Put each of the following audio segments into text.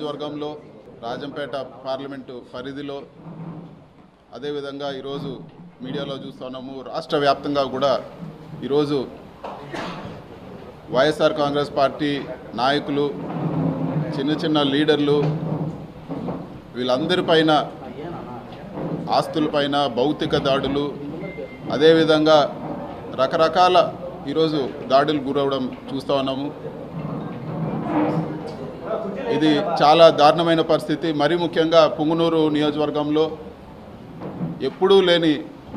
నియోజకవర్గంలో రాజంపేట పార్లమెంటు పరిధిలో అదేవిధంగా ఈరోజు మీడియాలో చూస్తున్నాము రాష్ట్ర వ్యాప్తంగా కూడా ఈరోజు వైఎస్ఆర్ కాంగ్రెస్ పార్టీ నాయకులు చిన్న చిన్న లీడర్లు వీళ్ళందరిపైన ఆస్తులపైన భౌతిక దాడులు అదేవిధంగా రకరకాల ఈరోజు దాడులు గురవడం చూస్తూ ఉన్నాము ఇది చాలా దారుణమైన పరిస్థితి మరీ ముఖ్యంగా పుంగునూరు నియోజకవర్గంలో ఎప్పుడూ లేని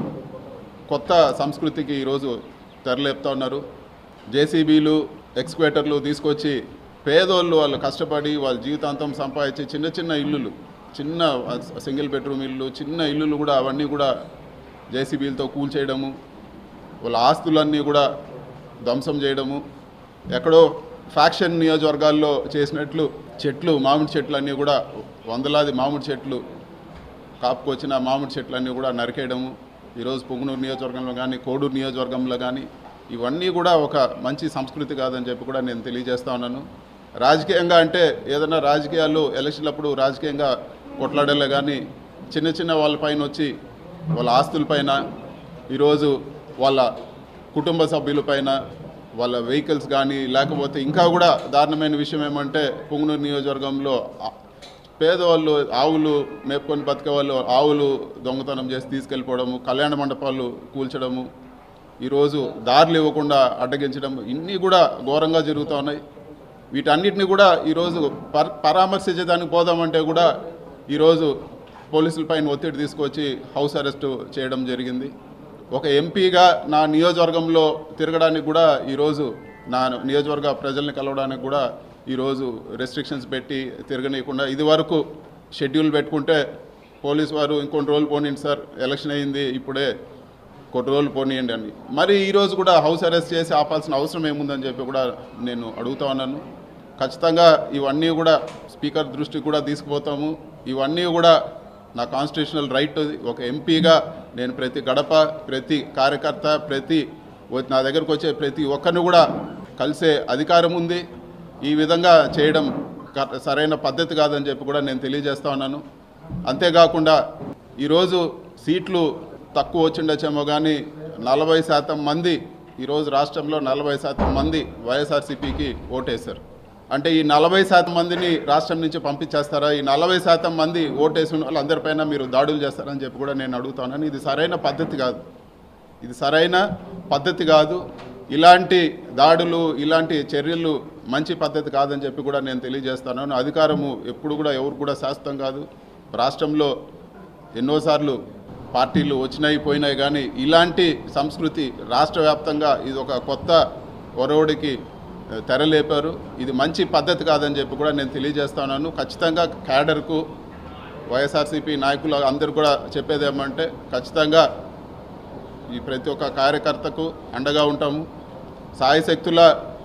కొత్త సంస్కృతికి ఈరోజు తెరలేపుతా ఉన్నారు జేసీబీలు ఎక్స్క్వేటర్లు తీసుకొచ్చి పేదోళ్ళు వాళ్ళు కష్టపడి వాళ్ళ జీవితాంతం సంపాదించి చిన్న చిన్న ఇల్లులు చిన్న సింగిల్ బెడ్రూమ్ ఇల్లు చిన్న ఇల్లులు కూడా అవన్నీ కూడా జేసీబీలతో కూల్చేయడము వాళ్ళ ఆస్తులన్నీ కూడా ధ్వంసం చేయడము ఎక్కడో ఫ్యాక్షన్ నియోజకవర్గాల్లో చేసినట్లు చెట్లు మామిడి చెట్లు అన్నీ కూడా వందలాది మామిడి చెట్లు కాపుకొచ్చిన మామిడి చెట్లన్నీ కూడా నరికేయడము ఈరోజు పొంగునూరు నియోజకవర్గంలో కానీ కోడూరు నియోజకవర్గంలో కానీ ఇవన్నీ కూడా ఒక మంచి సంస్కృతి కాదని చెప్పి కూడా నేను తెలియజేస్తా ఉన్నాను రాజకీయంగా అంటే ఏదైనా రాజకీయాలు ఎలక్షన్లప్పుడు రాజకీయంగా కొట్లాడలే కానీ చిన్న చిన్న వాళ్ళపైన వచ్చి వాళ్ళ ఆస్తులపైన ఈరోజు వాళ్ళ కుటుంబ సభ్యులపైన వాళ్ళ వెహికల్స్ కానీ లేకపోతే ఇంకా కూడా దారుణమైన విషయం ఏమంటే పొంగునూరు నియోజకవర్గంలో ఆ- పేదవాళ్ళు ఆవులు మేపుకొని బతికే వాళ్ళు ఆవులు దొంగతనం చేసి తీసుకెళ్ళిపోవడము కళ్యాణ మండపాలు కూల్చడము ఈరోజు దారులు ఇవ్వకుండా అడ్డగించడం ఇన్ని కూడా ఘోరంగా జరుగుతూ ఉన్నాయి వీటన్నిటిని కూడా ఈరోజు పర్ పరామర్శించడానికి పోదామంటే కూడా ఈరోజు పోలీసుల పైన ఒత్తిడి తీసుకొచ్చి హౌస్ అరెస్ట్ చేయడం జరిగింది ఒక ఎంపీగా నా నియోజకవర్గంలో తిరగడానికి కూడా ఈరోజు నా నియోజకవర్గ ప్రజల్ని కలవడానికి కూడా ఈరోజు రెస్ట్రిక్షన్స్ పెట్టి తిరగనీయకుండా ఇది వరకు షెడ్యూల్ పెట్టుకుంటే పోలీస్ వారు ఇంకొన్ని రోజులు పోనీయండి సార్ ఎలక్షన్ అయింది ఇప్పుడే కొన్ని రోజులు పోనీయండి అని మరి ఈరోజు కూడా హౌస్ అరెస్ట్ చేసి ఆపాల్సిన అవసరం ఏముందని చెప్పి కూడా నేను అడుగుతా ఉన్నాను ఖచ్చితంగా ఇవన్నీ కూడా స్పీకర్ దృష్టికి కూడా తీసుకుపోతాము ఇవన్నీ కూడా నా కాన్స్టిట్యూషనల్ రైట్ ఒక ఎంపీగా నేను ప్రతి గడప ప్రతి కార్యకర్త ప్రతి వ- నా దగ్గరకు వచ్చే ప్రతి ఒక్కరిని కూడా కలిసే అధికారం ఉంది ఈ విధంగా చేయడం క- సరైన పద్ధతి కాదని చెప్పి కూడా నేను తెలియజేస్తా ఉన్నాను అంతేకాకుండా ఈరోజు సీట్లు తక్కువ వచ్చిండొచ్చేమో కానీ నలభై శాతం మంది ఈరోజు రాష్ట్రంలో నలభై శాతం మంది వైఎస్ఆర్సీపీకి ఓటేశారు అంటే ఈ నలభై శాతం మందిని రాష్ట్రం నుంచి పంపించేస్తారా ఈ నలభై శాతం మంది ఓటేసిన వాళ్ళందరిపైన మీరు దాడులు చేస్తారని చెప్పి కూడా నేను అడుగుతాను ఇది సరైన పద్ధతి కాదు ఇది సరైన పద్ధతి కాదు ఇలాంటి దాడులు ఇలాంటి చర్యలు మంచి పద్ధతి కాదని చెప్పి కూడా నేను తెలియజేస్తాను అధికారము ఎప్పుడు కూడా ఎవరు కూడా శాశ్వతం కాదు రాష్ట్రంలో ఎన్నోసార్లు పార్టీలు వచ్చినాయి పోయినాయి కానీ ఇలాంటి సంస్కృతి రాష్ట్ర వ్యాప్తంగా ఇది ఒక కొత్త ఒరవడికి ఆ, తెరలేపారు ఇది మంచి పద్ధతి కాదని చెప్పి కూడా నేను తెలియజేస్తున్నాను ఖచ్చితంగా క్యాడర్కు వైఎస్ఆర్సీపీ నాయకులు అందరూ కూడా చెప్పేది ఏమంటే ఖచ్చితంగా ఈ ప్రతి ఒక్క కార్యకర్తకు అండగా ఉంటాము సాయశక్తుల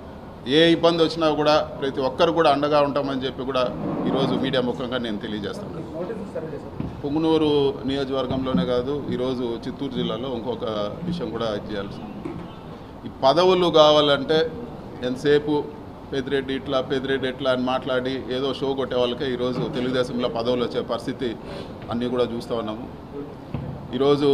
ఏ ఇబ్బంది వచ్చినా కూడా ప్రతి ఒక్కరు కూడా అండగా ఉంటామని చెప్పి కూడా ఈరోజు మీడియా ముఖంగా నేను తెలియజేస్తున్నాను పుంగునూరు నియోజకవర్గంలోనే కాదు ఈరోజు చిత్తూరు జిల్లాలో ఇంకొక విషయం కూడా చేయాల్సి ఉంది. ఈ పదవులు కావాలంటే ఎంతసేపు పెదిరెడ్డి ఇట్లా పెదిరెడ్డి ఇట్లా అని మాట్లాడి ఏదో షో కొట్టే వాళ్ళకే ఈరోజు తెలుగుదేశంలో పదవులు వచ్చే పరిస్థితి అన్నీ కూడా చూస్తూ ఉన్నాము ఈరోజు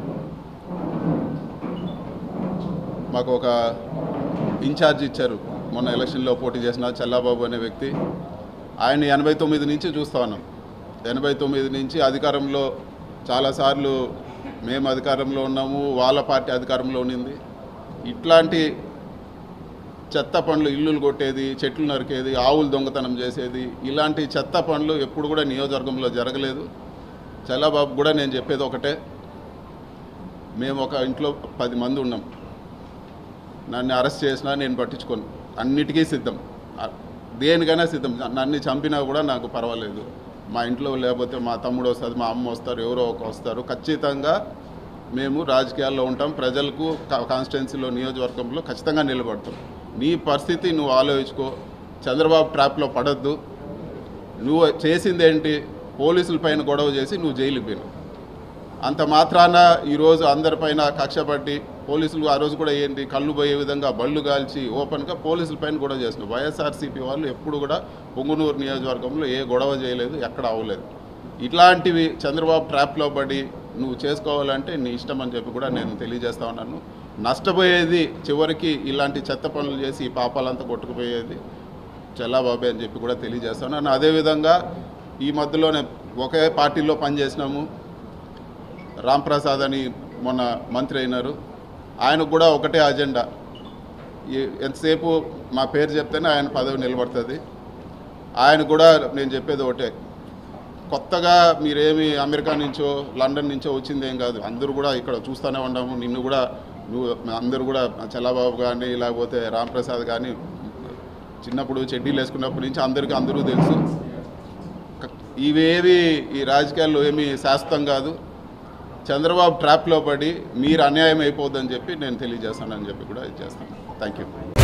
మాకు ఒక ఇన్ఛార్జ్ ఇచ్చారు మొన్న ఎలక్షన్లో పోటీ చేసిన చల్లాబాబు అనే వ్యక్తి ఆయన ఎనభై తొమ్మిది నుంచి చూస్తూ ఉన్నాం ఎనభై తొమ్మిది నుంచి అధికారంలో చాలాసార్లు మేము అధికారంలో ఉన్నాము వాళ్ళ పార్టీ అధికారంలో ఉన్నింది ఇట్లాంటి చెత్త పనులు ఇల్లులు కొట్టేది చెట్లు నరికేది ఆవులు దొంగతనం చేసేది ఇలాంటి చెత్త పనులు ఎప్పుడు కూడా నియోజకవర్గంలో జరగలేదు చల్లాబాబు కూడా నేను చెప్పేది ఒకటే మేము ఒక ఇంట్లో పది మంది ఉన్నాం నన్ను అరెస్ట్ చేసినా నేను పట్టించుకోను అన్నిటికీ సిద్ధం అ- దేనికైనా సిద్ధం నన్ను చంపినా కూడా నాకు పర్వాలేదు మా ఇంట్లో లేకపోతే మా తమ్ముడు వస్తుంది మా అమ్మ వస్తారు ఎవరో ఒక వస్తారు ఖచ్చితంగా మేము రాజకీయాల్లో ఉంటాం ప్రజలకు కాన్స్టిట్యున్సీలో నియోజకవర్గంలో ఖచ్చితంగా నిలబడతాం నీ పరిస్థితి నువ్వు ఆలోచించుకో చంద్రబాబు ట్రాప్లో పడద్దు నువ్వు చేసింది ఏంటి పోలీసుల పైన గొడవ చేసి నువ్వు జైలుకి పోయినావు అంత మాత్రాన ఈరోజు అందరిపైన కక్ష పట్టి పోలీసులు ఆ రోజు కూడా ఏంటి కళ్ళు పోయే విధంగా బళ్ళు కాల్చి ఓపెన్గా పోలీసుల పైన కూడా చేస్తున్నారు వైఎస్ఆర్సీపీ వాళ్ళు ఎప్పుడు కూడా పొంగునూరు నియోజకవర్గంలో ఏ గొడవ చేయలేదు ఎక్కడ అవ్వలేదు ఇట్లాంటివి చంద్రబాబు ట్రాప్లో పడి నువ్వు చేసుకోవాలంటే నీ ఇష్టం అని చెప్పి కూడా నేను తెలియజేస్తా ఉన్నాను నష్టపోయేది చివరికి ఇలాంటి చెత్త పనులు చేసి ఈ పాపాలంతా కొట్టుకుపోయేది చెల్లాబాబే అని చెప్పి కూడా తెలియజేస్తాను అదేవిధంగా ఈ మధ్యలోనే ఒకే పార్టీలో పనిచేసినాము రామ్ ప్రసాద్ అని మొన్న మంత్రి అయినారు ఆయనకు కూడా ఒకటే అజెండా ఈ- ఎంతసేపు మా పేరు చెప్తేనే ఆయన పదవి నిలబడుతుంది ఆయన కూడా నేను చెప్పేది ఒకటే కొత్తగా మీరేమి అమెరికా నుంచో లండన్ నుంచో వచ్చింది ఏం కాదు అందరూ కూడా ఇక్కడ చూస్తూనే ఉన్నాము నిన్ను కూడా నువ్వు అందరూ కూడా చల్లబాబు కానీ లేకపోతే రాంప్రసాద్ కానీ చిన్నప్పుడు చెడ్డీలు వేసుకున్నప్పటి నుంచి అందరికీ అందరూ తెలుసు క- ఇవేవి ఈ రాజకీయాల్లో ఏమీ శాశ్వతం కాదు చంద్రబాబు ట్రాప్లో పడి మీరు అన్యాయం అయిపోద్దని చెప్పి నేను తెలియజేస్తానని చెప్పి కూడా ఇది చేస్తాను థ్యాంక్ యూ